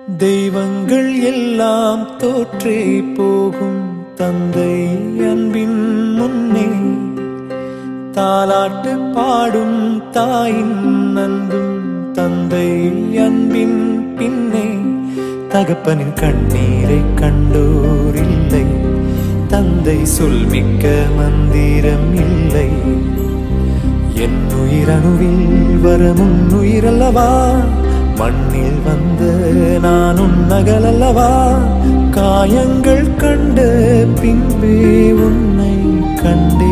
தெய்வங்கள் எல்லாம் தோற்றே போகும் தந்தை அன்பின் முன்னே தாலாட்டு பாடும் தாயின் அன்பும் தந்தை அன்பின் பின்னே தகப்பனின் கண்ணீரை கண்டோர் இல்லை தந்தை சொல்மிக்க மந்திரம் இல்லை என் உயிரணுவில் வரமுன் உயிரல்லவா மண்ணில் வந்த நான் உன் நகலல்லவா காயங்கள் கண்ட பின்பே உன்னை கண்டே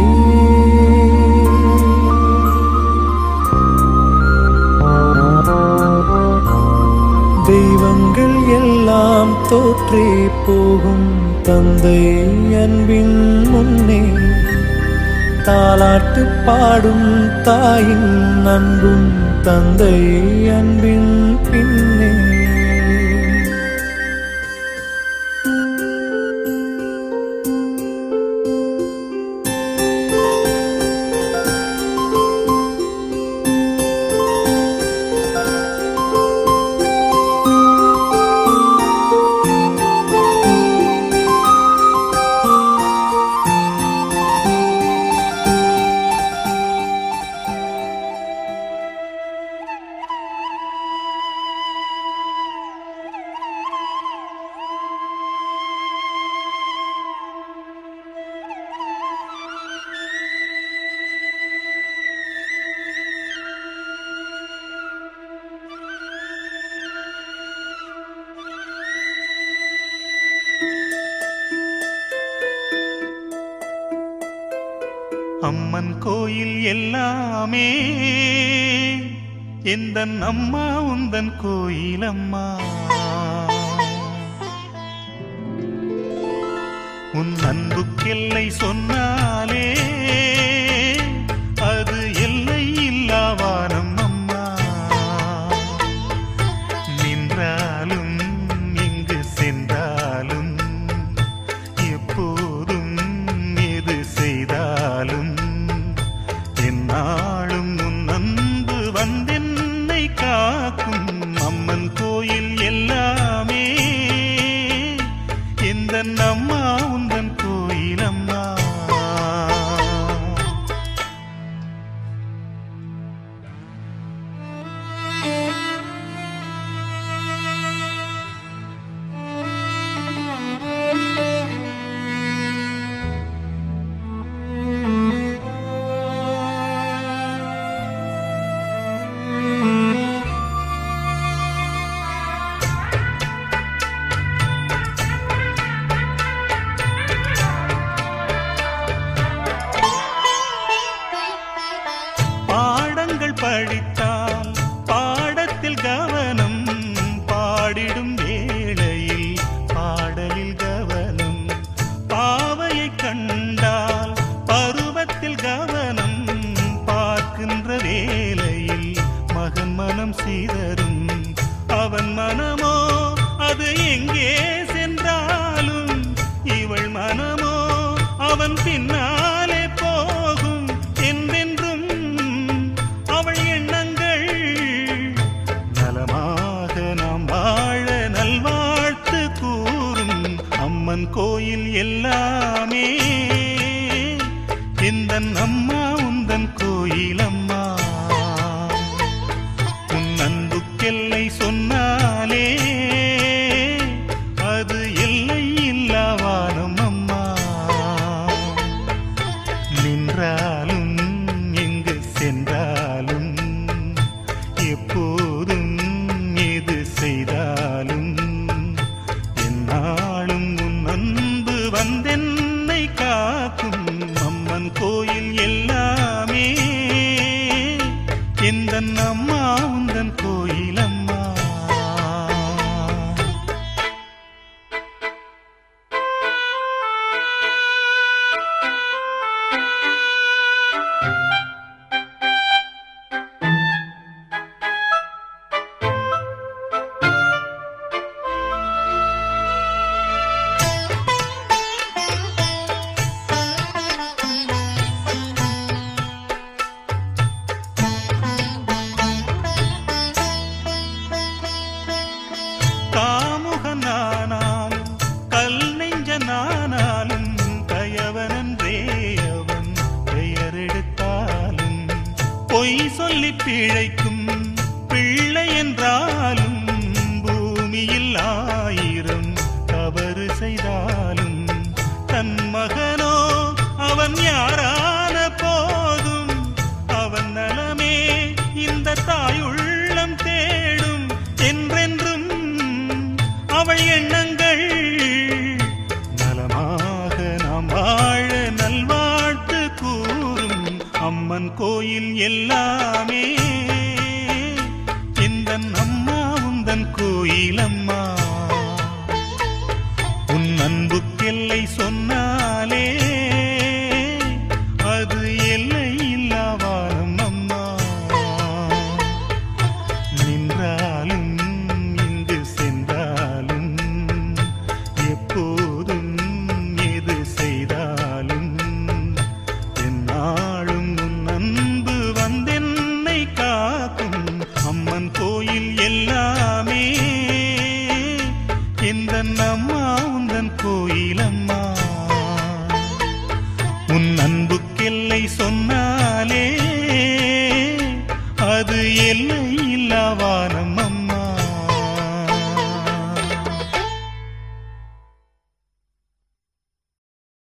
தெய்வங்கள் எல்லாம் தோற்றே போகும் தந்தை அன்பின் முன்னே தாலாட்டு பாடும் தாயின் அன்பும் தந்தை அன்பின் பின்னே அம்மன் கோயில் எல்லாமே எந்த அம்மா உந்தன் கோயில் அம்மா உன் அன்புக்கெல்லை சொன்னாலே அது எல்லை இல்லாவானம் அம்மா நின்றாலும் இங்கு சென்றாலும் எப்போதும் எது செய்தாலும் என்னாலும் உன் அன்பு வந்தென்னை காக்கும் அம்மன் கோயில் எல்லாமே எந்த அம்மா உந்தன் கோயில் அம்மா பாடங்கள் படித்தால் பாடத்தில் கவனம் பாடிடும் வேளையில் பாடலில் கவனம் பாவையை கண்டால் பருவத்தில் கவனம் பார்க்கின்ற வேளையில் மகன் மனம் சீதரும் அவன் மனமோ அது எங்கே சென்றாலும் இவள் மனமோ அவன் பின்னாலே போகும் என்றென்றும் அவள் எண்ணங்கள் நலமாக நாம் வாழ நல்வாழ்த்து கூறும் அம்மன் கோயில் எல்லாமே எந்த அம்மா உந்தன் கோயில் அம்மா உன் அன்புக்கெல்லை சொன்னாலே அது எல்லை இல்லாவானம் அம்மா நின்றாலும் எங்கு சென்றாலும் எப்போதும் எது செய்தாலும் என்னாலும் உன் அன்பு வந்தென்னை காக்கும் அம்மன் கோயில் எல்லாமே எந்த அம்மா உந்தன் கோயில் அம்மா சொல்லி பிழைக்கும் பிள்ளை என்றாலும் பூமியில் ஆயிரம் தவறு செய்தாலும் தன் மகனோ அவன் யாரான போதும் அவன் நலமே இந்த தாயுள்ளம் தேடும் என்றென்றும் அவள் எண்ணங்கள் நலமாக நாம் வாழ நல்வாழ்த்து கூறும் அம்மன் கோயில் எல்லாமே இந்த அம்மா உந்தன் கோயில் அம்மா உன் அன்புக்கெல்லை சொன்னாலே அது எல்லை இல்லாவாரம் அம்மா நின்றாலும் இங்கு சென்றாலும் எப்போதும் எது செய்தாலும் என்னாலும் உன் அன்பு வந்தென்னை காக்கும் அம்மன் கோயில் எல்லாமே இந்த அம்மா உந்தன் கோயில் அம்மா